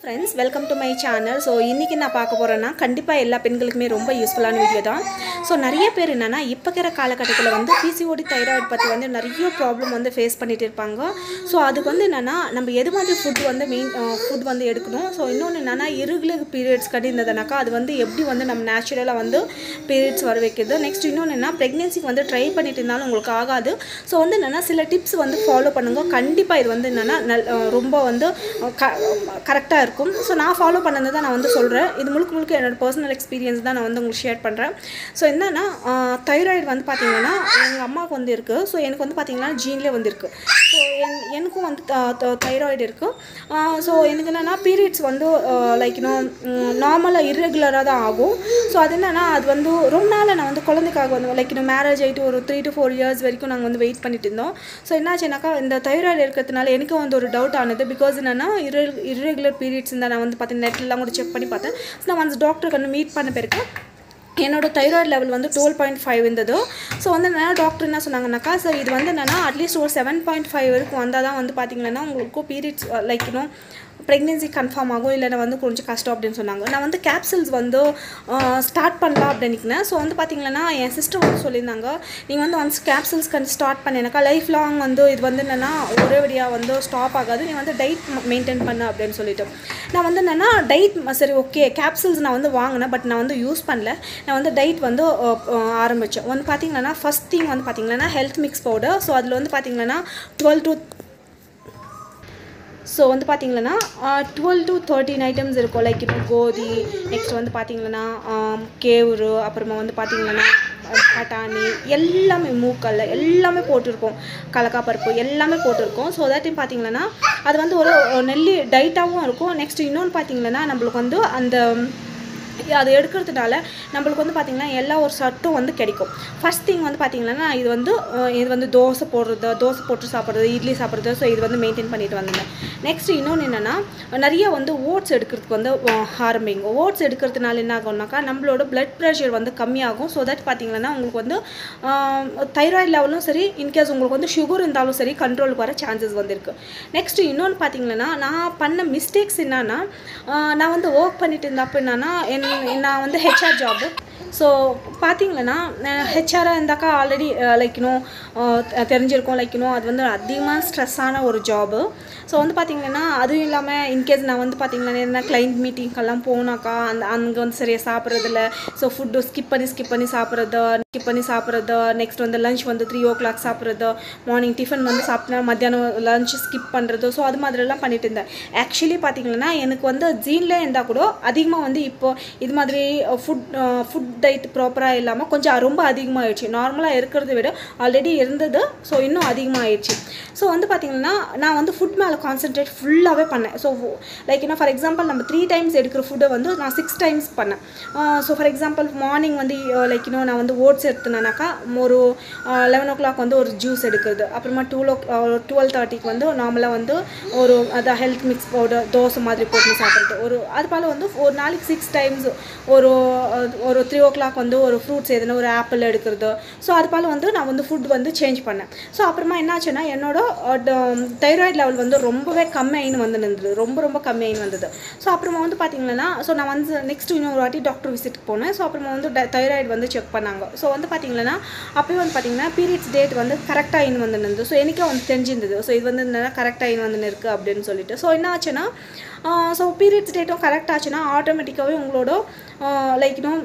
friends welcome to my channel so இன்றைக்கி நான் பார்க்க போகிறேன்னா கண்டிப்பாக எல்லா பெண்களுக்குமே ரொம்ப யூஸ்ஃபுல்லான வீடியோ தான் ஸோ நிறைய பேர் என்னென்னா இப்போ இருக்கிற காலகட்டத்தில் வந்து பிசிஓடி தைராய்டு பற்றி வந்து நிறைய ப்ராப்ளம் வந்து ஃபேஸ் பண்ணிட்டு இருப்பாங்க ஸோ அதுக்கு வந்து என்னென்னா நம்ம எது மாதிரி ஃபுட் வந்து மெயின் ஃபுட் வந்து எடுக்கணும் ஸோ இன்னொன்று என்னென்னா இருகுலர் பீரியட்ஸ் இருந்ததுனாக்கா அது வந்து எப்படி வந்து நம்ம நேச்சுரலாக வந்து பீரியட்ஸ் வர வைக்கிறது நெக்ஸ்ட் இன்னொன்று என்ன ப்ரெக்னென்சிக்கு வந்து ட்ரை பண்ணிட்டு இருந்தாலும் உங்களுக்கு ஆகாது ஸோ வந்து என்னென்னா சில டிப்ஸ் வந்து ஃபாலோ பண்ணுங்க கண்டிப்பாக இது வந்து என்னென்னா நல் ரொம்ப வந்து க கரெக்டாக இருக்கும் ஸோ நான் ஃபாலோ பண்ணது தான் நான் வந்து சொல்கிறேன் இது முழுக்க முழுக்க என்னோட பர்சனல் எக்ஸ்பீரியன்ஸ் தான் நான் வந்து உங்களுக்கு ஷேர் பண்ணுறேன் ஸோ என்னென்னா தைராய்டு வந்து பார்த்திங்கன்னா எங்கள் அம்மாவுக்கு வந்து இருக்குது ஸோ எனக்கு வந்து பார்த்திங்கன்னா ஜீன்லேயே வந்து இருக்குது ஸோ என் எனக்கும் வந்து தைராய்டு இருக்குது ஸோ எனக்கு என்னென்னா பீரியட்ஸ் வந்து லைக் இன்னும் நார்மலாக இர்ரெகுலராக தான் ஆகும் ஸோ அது என்னென்னா அது வந்து ரொம்ப நாள் நான் வந்து குழந்தைக்காக வந்து லைக் இன்னும் மேரேஜ் ஆகிட்டு ஒரு த்ரீ டு ஃபோர் இயர்ஸ் வரைக்கும் நாங்கள் வந்து வெயிட் பண்ணிட்டு இருந்தோம் ஸோ என்னாச்சுனாக்கா இந்த தைராய்டு இருக்கிறதுனால எனக்கும் வந்து ஒரு டவுட் ஆனது பிகாஸ் என்னென்னா இரு இர்ரெகுலர் பீரியட்ஸ் இருந்தால் நான் வந்து பார்த்தீங்கன்னா நெட்லாம் கூட செக் பண்ணி பார்த்தேன் ஸோ நான் வந்து டாக்டருக்கு வந்து மீட் பண்ண பிறகு என்னோட தைராய்டு லெவல் வந்து டுவெல் பாயிண்ட் ஃபைவ் இருந்தது ஸோ வந்து என்ன டாக்டர் என்ன சொன்னாங்கன்னாக்கா சார் இது வந்து என்னென்னா அட்லீஸ்ட் ஒரு செவன் பாயிண்ட் ஃபைவ் வரைக்கும் வந்தால் தான் வந்து பார்த்தீங்கன்னா உங்களுக்கு பீரியட்ஸ் லைக் இன்னும் ப்ரெக்னென்சி கன்ஃபார்ம் ஆகும் இல்லைனா வந்து கொஞ்சம் கஷ்டம் அப்படின்னு சொன்னாங்க நான் வந்து கேப்சல்ஸ் வந்து ஸ்டார்ட் பண்ணலாம் அப்படின்னிக்கினேன் ஸோ வந்து பார்த்தீங்கன்னா என் சிஸ்டர் வந்து சொல்லியிருந்தாங்க நீங்கள் வந்து ஒன்ஸ் கேப்சல்ஸ் கன் ஸ்டார்ட் பண்ணினாக்கா லைஃப் லாங் வந்து இது வந்து என்னென்னா ஒரேபடியாக வந்து ஸ்டாப் ஆகாது நீ வந்து டைட் மெயின்டைன் பண்ணு அப்படின்னு சொல்லிட்டு நான் வந்து என்னென்னா டைட் சரி ஓகே கேப்சல்ஸ் நான் வந்து வாங்கினேன் பட் நான் வந்து யூஸ் பண்ணல நான் வந்து டைட் வந்து ஆரம்பித்தேன் வந்து பார்த்தீங்கன்னா ஃபஸ்ட் திங் வந்து பார்த்தீங்கன்னா ஹெல்த் மிக்ஸ் பவுடர் ஸோ அதில் வந்து பார்த்தீங்கன்னா டுவெல் டு ஸோ வந்து பார்த்தீங்கன்னா டுவெல் டு தேர்ட்டின் ஐட்டம்ஸ் இருக்கும் லைக் இப்போ கோதி நெக்ஸ்ட் வந்து பார்த்தீங்கன்னா கேவுரு அப்புறமா வந்து பார்த்தீங்கன்னா பட்டாணி எல்லாமே மூக்கல்ல எல்லாமே போட்டிருக்கோம் கலக்காப்பருப்பு எல்லாமே போட்டிருக்கோம் ஸோ தட் பார்த்தீங்கன்னா அது வந்து ஒரு நெல்லி டைட்டாகவும் இருக்கும் நெக்ஸ்ட் இன்னொன்று பார்த்தீங்கன்னா நம்மளுக்கு வந்து அந்த அது எடுக்கிறதுனால நம்மளுக்கு வந்து பார்த்திங்கன்னா எல்லா ஒரு சட்டும் வந்து கிடைக்கும் ஃபஸ்ட் திங் வந்து பார்த்திங்கன்னா இது வந்து இது வந்து தோசை போடுறது தோசை போட்டு சாப்பிட்றது இட்லி சாப்பிட்றது ஸோ இது வந்து மெயின்டைன் பண்ணிட்டு வந்தேன் நெக்ஸ்ட் இன்னொன்று என்னென்னா நிறைய வந்து ஓட்ஸ் எடுக்கிறதுக்கு வந்து ஆரம்பிங்க ஓட்ஸ் எடுக்கிறதுனால என்ன ஆகும்னாக்கா நம்மளோட பிளட் ப்ரெஷர் வந்து கம்மியாகும் ஸோ தட் பார்த்திங்கன்னா உங்களுக்கு வந்து தைராய்டு லெவலும் சரி இன்கேஸ் உங்களுக்கு வந்து சுகர் இருந்தாலும் சரி கண்ட்ரோலுக்கு வர சான்சஸ் வந்துருக்கு நெக்ஸ்ட் இன்னொன்று பார்த்திங்கன்னா நான் பண்ண மிஸ்டேக்ஸ் என்னன்னா நான் வந்து ஒர்க் பண்ணிட்டு இருந்தப்போ என்னன்னா என் நான் வந்து ஹெச்ஆர் ஜாபு ஸோ பார்த்தீங்கன்னா ஹெச்ஆராக இருந்தாக்கா ஆல்ரெடி லைக் இன்னும் தெரிஞ்சிருக்கோம் லைக் இன்னும் அது வந்து அதிகமாக ஸ்ட்ரெஸ்ஸான ஒரு ஜாபு ஸோ வந்து பார்த்திங்கன்னா அதுவும் இல்லாமல் இன்கேஸ் நான் வந்து பார்த்திங்கன்னா என்ன கிளைண்ட் மீட்டிங்க்கெல்லாம் போனாக்கா அந்த அங்கே வந்து சரியாக சாப்பிட்றதில்ல ஸோ ஃபுட்டு ஸ்கிப் பண்ணி ஸ்கிப் பண்ணி சாப்பிட்றது ஸ்கிப் பண்ணி சாப்பிட்றது நெக்ஸ்ட் வந்து லஞ்ச் வந்து த்ரீ ஓ கிளாக் சாப்பிட்றது மார்னிங் டிஃபன் வந்து சாப்பிட்டா மத்தியானம் லஞ்ச் ஸ்கிப் பண்ணுறது ஸோ அது மாதிரிலாம் பண்ணிட்டு இருந்தேன் ஆக்சுவலி பார்த்திங்கன்னா எனக்கு வந்து ஜீன்லே இருந்தால் கூட அதிகமாக வந்து இப்போ இது மாதிரி ஃபுட் ஃபுட் டைட் ப்ராப்பராக இல்லாமல் கொஞ்சம் ரொம்ப அதிகமாகிடுச்சு நார்மலாக இருக்கிறத விட ஆல்ரெடி இருந்தது ஸோ இன்னும் அதிகமாகிடுச்சு ஸோ வந்து பார்த்திங்கன்னா நான் வந்து ஃபுட் மேலே கான்சென்ட்ரேட் ஃபுல்லாகவே பண்ணேன் ஸோ லைக் என்ன ஃபார் எக்ஸாம்பிள் நம்ம த்ரீ டைம்ஸ் எடுக்கிற ஃபுட்டை வந்து நான் சிக்ஸ் டைம்ஸ் பண்ணேன் ஸோ ஃபார் எக்ஸாம்பிள் மார்னிங் வந்து லைக் இன்னும் நான் வந்து ஓட்ஸ் எடுத்துனேனாக்கா ஒரு லெவன் ஓ கிளாக் வந்து ஒரு ஜூஸ் எடுக்கிறது அப்புறமா டூ ஓ டுவெல் தேர்ட்டிக்கு வந்து நார்மலாக வந்து ஒரு அதான் ஹெல்த் மிக்ஸ் பவுடர் தோசை மாதிரி போட்டு சாப்பிட்றது ஒரு அது போல் வந்து ஒரு நாளைக்கு சிக்ஸ் டைம்ஸ் ஒரு ஒரு த்ரீ ஓ கிளாக் வந்து ஒரு ஃப்ரூட்ஸ் எதுனா ஒரு ஆப்பிள் எடுக்கிறது ஸோ அது போல் வந்து நான் வந்து ஃபுட் வந்து சேஞ்ச் பண்ணேன் ஸோ அப்புறமா என்னாச்சுன்னா என்னோட தைராய்டு லெவல் வந்து ரொம்பவே கம்மியாயின்னு வந்து நின்றுது ரொம்ப ரொம்ப கம்மியாயின்னு வந்தது ஸோ அப்புறமா வந்து பார்த்தீங்கன்னா ஸோ நான் வந்து நெக்ஸ்ட் இன்னொரு வாட்டி டாக்டர் விசிட்டுக்கு போனேன் ஸோ அப்புறமா வந்து தைராய்டு வந்து செக் பண்ணாங்க ஸோ வந்து பார்த்தீங்கன்னா அப்போயே வந்து பார்த்தீங்கன்னா பீரியட்ஸ் டேட் வந்து கரெக்டாக இன் வந்து நின்று ஸோ எனக்கே வந்து தெரிஞ்சிருந்தது ஸோ இது வந்து என்னென்னா கரெக்டாக இன் வந்து இருக்குது அப்படின்னு சொல்லிட்டு ஸோ என்ன ஆச்சுன்னா ஸோ பீரியட்ஸ் டேட்டும் கரெக்ட் ஆச்சுன்னா ஆட்டோமேட்டிக்காகவே உங்களோட லைக் இன்னும்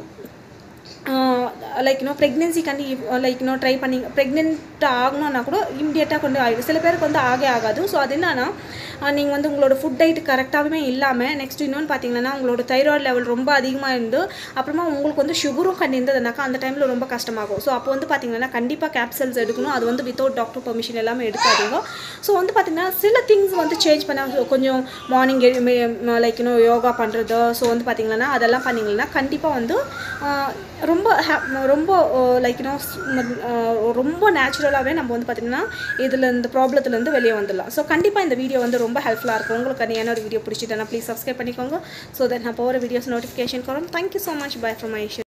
லைக் இன்னும் ப்ரெக்னென்சிக்காண்டி லைக் இன்னும் ட்ரை பண்ணி ப்ரெக்னென்ட் ஆகணும்னா கூட இம்மிடியட்டாக கொண்டு ஆகிடும் சில பேருக்கு வந்து ஆகே ஆகாது ஸோ அது என்னன்னா நீங்கள் வந்து உங்களோட ஃபுட் டைட் கரெக்டாகவே இல்லாமல் நெக்ஸ்ட் இன்னொன்று பார்த்தீங்கன்னா உங்களோட தைராய்டு லெவல் ரொம்ப அதிகமாக இருந்து அப்புறமா உங்களுக்கு வந்து சுகரும் கண்டு இருந்ததுனாக்கா அந்த டைமில் ரொம்ப கஷ்டமாகும் ஸோ அப்போ வந்து பார்த்தீங்கன்னா கண்டிப்பாக கேப்சல்ஸ் எடுக்கணும் அது வந்து வித்தவுட் டாக்டர் பெர்மிஷன் எல்லாமே எடுக்காதீங்க ஸோ வந்து பார்த்தீங்கன்னா சில திங்ஸ் வந்து சேஞ்ச் பண்ண கொஞ்சம் மார்னிங் லைக் இன்னும் யோகா பண்ணுறது ஸோ வந்து பார்த்தீங்கன்னா அதெல்லாம் பண்ணிங்கன்னா கண்டிப்பாக வந்து ரொம்ப ரொம்ப லைக் இன்னும் ரொம்ப நேச்சுரலாகவே நம்ம வந்து பார்த்திங்கன்னா இதில் இந்த ப்ராப்ளத்துலேருந்து வெளியே வந்துடலாம் ஸோ கண்டிப்பாக இந்த வீடியோ வந்து ரொம்ப ஹெல்ப்ஃபுல்லாக இருக்கும் உங்களுக்கு என்னோட வீடியோ பிடிச்சிட்டேன்னா ப்ளீஸ் சப்ஸ்கிரைப் பண்ணிக்கோங்க ஸோ தட் நான் போகிற வீடியோஸ் நோட்டிஃபிகேஷன் வரும் thank you so much bye from Aishu